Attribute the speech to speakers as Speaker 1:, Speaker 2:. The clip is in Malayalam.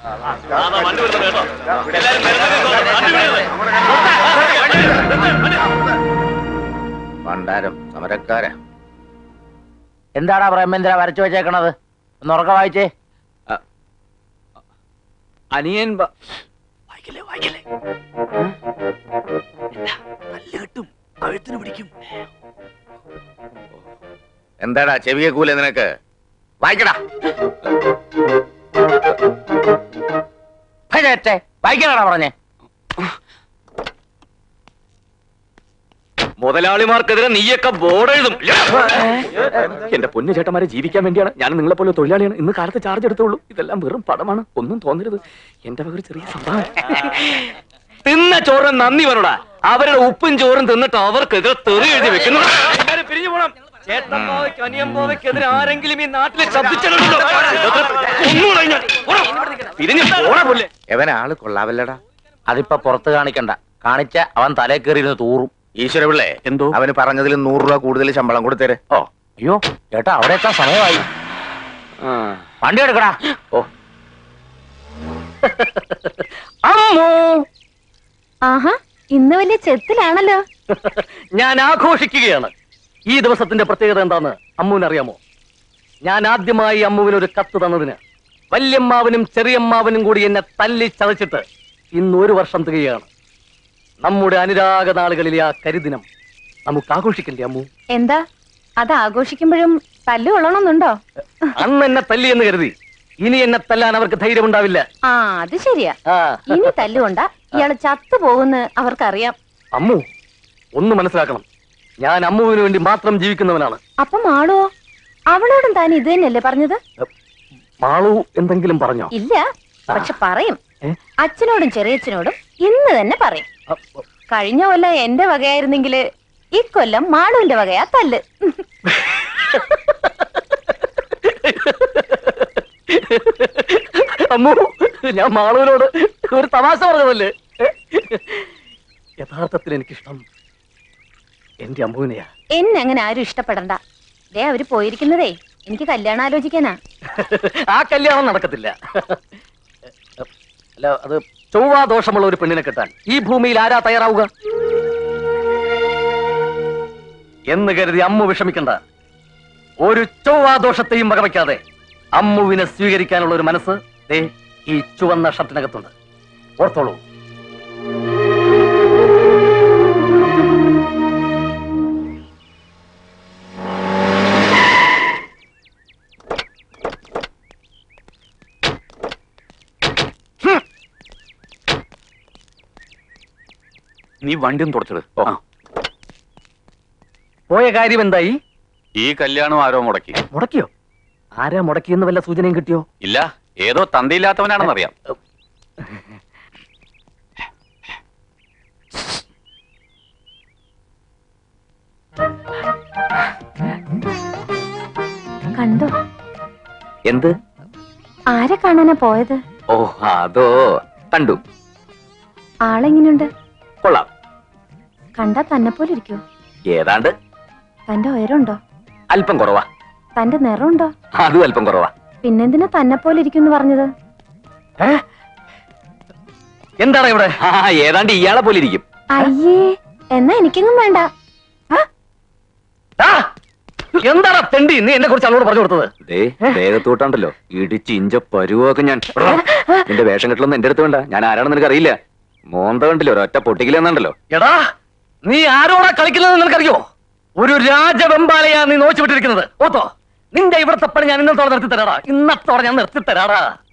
Speaker 1: ഭണ്ഡാരം സമരക്കാരാ
Speaker 2: എന്താടാ പ്രേമേന്ദ്ര വരച്ചു വെച്ചേക്കണത് ഒന്ന് ഉറക്ക വായിച്ചേ
Speaker 3: അനിയൻ ബ-
Speaker 1: എന്താടാ ചെവിയെ കൂലെ നിനക്ക് വായിക്കടാ
Speaker 2: ഭയച്ചേ വായിക്കണടാ പറഞ്ഞേ
Speaker 3: മുതലാളിമാർക്കെതിരെ നീയൊക്കെ ബോർഡ് എഴുതും എന്റെ പൊന്നു ചേട്ടന്മാരെ ജീവിക്കാൻ വേണ്ടിയാണ് ഞാൻ നിങ്ങളെ പോലെ തൊഴിലാളിയാണ് ഇന്ന് കാലത്ത് ചാർജ് എടുത്തുള്ളൂ ഇതെല്ലാം വെറും പടമാണ് ഒന്നും തോന്നരുത് എന്റെ വക ഒരു ചെറിയ സംഭവം തിന്ന ചോറിന് നന്ദി പറടാ അവരുടെ ഉപ്പും ചോറും തിന്നിട്ട് അവർക്കെതിരെ തെറി എഴുതി വെക്കുന്നു പിരിഞ്ഞു പോണം ചേട്ടമ്പോവയ്ക്ക് അനിയമ്പോവയ്ക്കെതിരെ ആരെങ്കിലും ഈ നാട്ടിലെ ശബ്ദിച്ചിട്ടുണ്ടോ പിരിഞ്ഞു പോണ പോലെ
Speaker 1: എവൻ ആള് കൊള്ളാവല്ലടാ
Speaker 2: അതിപ്പോ പുറത്ത് കാണിക്കണ്ട കാണിച്ച അവൻ തലേ കയറിയിരുന്ന് തൂറും
Speaker 1: ഈശ്വര പിള്ളേ
Speaker 3: എന്തോ
Speaker 1: അവന് പറഞ്ഞതിൽ നൂറ് രൂപ കൂടുതൽ ശമ്പളം കൊടുത്തേരെ
Speaker 2: ഓ അയ്യോ ചേട്ടാ അവിടെ എത്താൻ സമയമായി വണ്ടി എടുക്കടാ
Speaker 1: ഓ
Speaker 3: അമ്മോ
Speaker 4: ആഹാ ഇന്ന് വലിയ ചെത്തിലാണല്ലോ
Speaker 3: ഞാൻ ആഘോഷിക്കുകയാണ് ഈ ദിവസത്തിന്റെ പ്രത്യേകത എന്താന്ന് അമ്മുവിന് അറിയാമോ ഞാൻ ആദ്യമായി അമ്മുവിന് ഒരു കത്ത് തന്നതിന് വല്യമ്മാവനും ചെറിയമ്മാവനും കൂടി എന്നെ തല്ലി ചതച്ചിട്ട് ഇന്ന് ഒരു വർഷം തികയാണ് നമ്മുടെ അനുരാഗ നാളുകളിലെ ആ കരിദിനം നമുക്ക് ആഘോഷിക്കണ്ടേ അമ്മു
Speaker 4: എന്താ അത് ആഘോഷിക്കുമ്പോഴും തല്ലു കൊള്ളണമെന്നുണ്ടോ
Speaker 3: അന്ന് എന്നെ തല്ലി എന്ന് കരുതി ഇനി എന്നെ തല്ലാൻ അവർക്ക് ധൈര്യമുണ്ടാവില്ല
Speaker 4: ആ അത് ശരിയാ
Speaker 3: ആ
Speaker 4: ഇനി തല്ലുകൊണ്ട ഇയാള് ചത്തു പോകുന്ന് അവർക്കറിയാം
Speaker 3: അമ്മു ഒന്ന് മനസ്സിലാക്കണം ഞാൻ അമ്മുവിന് വേണ്ടി മാത്രം ജീവിക്കുന്നവനാണ്
Speaker 4: അപ്പം ആളോ അവളോടും താൻ ഇത് തന്നെയല്ലേ പറഞ്ഞത്
Speaker 3: മാളു എന്തെങ്കിലും പറഞ്ഞോ
Speaker 4: ഇല്ല പക്ഷെ പറയും
Speaker 3: ഏ?
Speaker 4: അച്ഛനോടും ചെറിയച്ഛനോടും ഇന്ന് തന്നെ പറയും
Speaker 3: അ-
Speaker 4: കഴിഞ്ഞ കൊല്ലം എന്റെ വകയായിരുന്നെങ്കില് ഇക്കൊല്ലം മാളുവിന്റെ വകയാ തല്ല്
Speaker 3: അമ്മു ഞാൻ മാളുവിനോട് ഒരു തമാശ പറഞ്ഞതല്ലേ യഥാർത്ഥത്തിൽ എനിക്കിഷ്ടം എന്റെ അമ്മുവിനെയാ
Speaker 4: എന്നെ അങ്ങനെ ആരും ഇഷ്ടപ്പെടണ്ട ദേ അവര് പോയിരിക്കുന്നതേ എനിക്ക് കല്യാണം ആലോചിക്കാനാ
Speaker 3: ആ കല്യാണം നടക്കത്തില്ല അല്ല അത് ചൊവ്വാ ദോഷമുള്ള ഒരു പെണ്ണിനെ കിട്ടാൻ ഈ ഭൂമിയിൽ ആരാ തയ്യാറാവുക എന്ന് കരുതി അമ്മു വിഷമിക്കണ്ട ഒരു ചൊവ്വാ ദോഷത്തെയും വകവയ്ക്കാതെ അമ്മുവിനെ സ്വീകരിക്കാനുള്ള ഒരു മനസ്സ് ദേ ഈ ചുവന്ന ഷർട്ടിനകത്തുണ്ട് ഓർത്തോളൂ
Speaker 5: നീ വണ്ടിയും തുടച്ചത്
Speaker 3: പോയ കാര്യം എന്തായി
Speaker 5: ഈ കല്യാണം ആരോ മുടക്കി
Speaker 3: മുടക്കിയോ ആരാ മുടക്കിയെന്ന് വല്ല സൂചനയും കിട്ടിയോ
Speaker 5: ഇല്ല ഏതോ തന്തയില്ലാത്തവനാണെന്നറിയാം
Speaker 4: കണ്ടോ
Speaker 3: എന്ത്
Speaker 4: ആരെ കാണാനാ പോയത്
Speaker 3: ഓ അതോ കണ്ടു
Speaker 4: ആളെങ്ങനെയുണ്ട്
Speaker 3: കൊള്ളാം
Speaker 4: കണ്ടാ തന്നെ പോലെ ഇരിക്കോ
Speaker 3: ഏതാണ്ട്
Speaker 4: തന്റെ ഉയരമുണ്ടോ
Speaker 3: അല്പം കുറവാ
Speaker 4: തന്റെ നിറമുണ്ടോ
Speaker 3: അതും അല്പം കുറവാ
Speaker 4: പിന്നെന്തിനാ തന്നെ പോലെ ഇരിക്കും പറഞ്ഞത്
Speaker 3: എന്താണ് ഇവിടെ ഏതാണ്ട് ഇയാളെ പോലെ ഇരിക്കും
Speaker 4: അയ്യേ എന്നാ എനിക്കെങ്ങും വേണ്ട
Speaker 3: ആ! എന്താണ് തെണ്ടി നീ എന്നെ കുറിച്ച് അവളോട് പറഞ്ഞു കൊടുത്തത്
Speaker 5: ദേ ദേഹത്തോട്ടാണ്ടല്ലോ ഇടിച്ച് ഇഞ്ച പരുവൊക്കെ ഞാൻ നിന്റെ വേഷം കെട്ടലൊന്നും എന്റെ അടുത്ത് വേണ്ട ഞാൻ ആരാണെന്ന് നിനക്ക് അറിയില്ല മോന്ത കണ്ടില്ലോ ഒരൊറ്റ പൊട്ടിക്കില്ലെന്നുണ്ടല്ലോ
Speaker 3: എടാ നീ ആരോടാ കളിക്കുന്നത് നിനക്കറിയോ ഒരു രാജവെമ്പാലയാ നീ നോച്ചു വിട്ടിരിക്കുന്നത് ഓത്തോ നിന്റെ ഇവിടുത്തെ പണി ഞാൻ ഇന്നത്തോടെ നിർത്തി തരാടാ ഇന്നത്തോടെ ഞാൻ നിർത്തി തരാടാ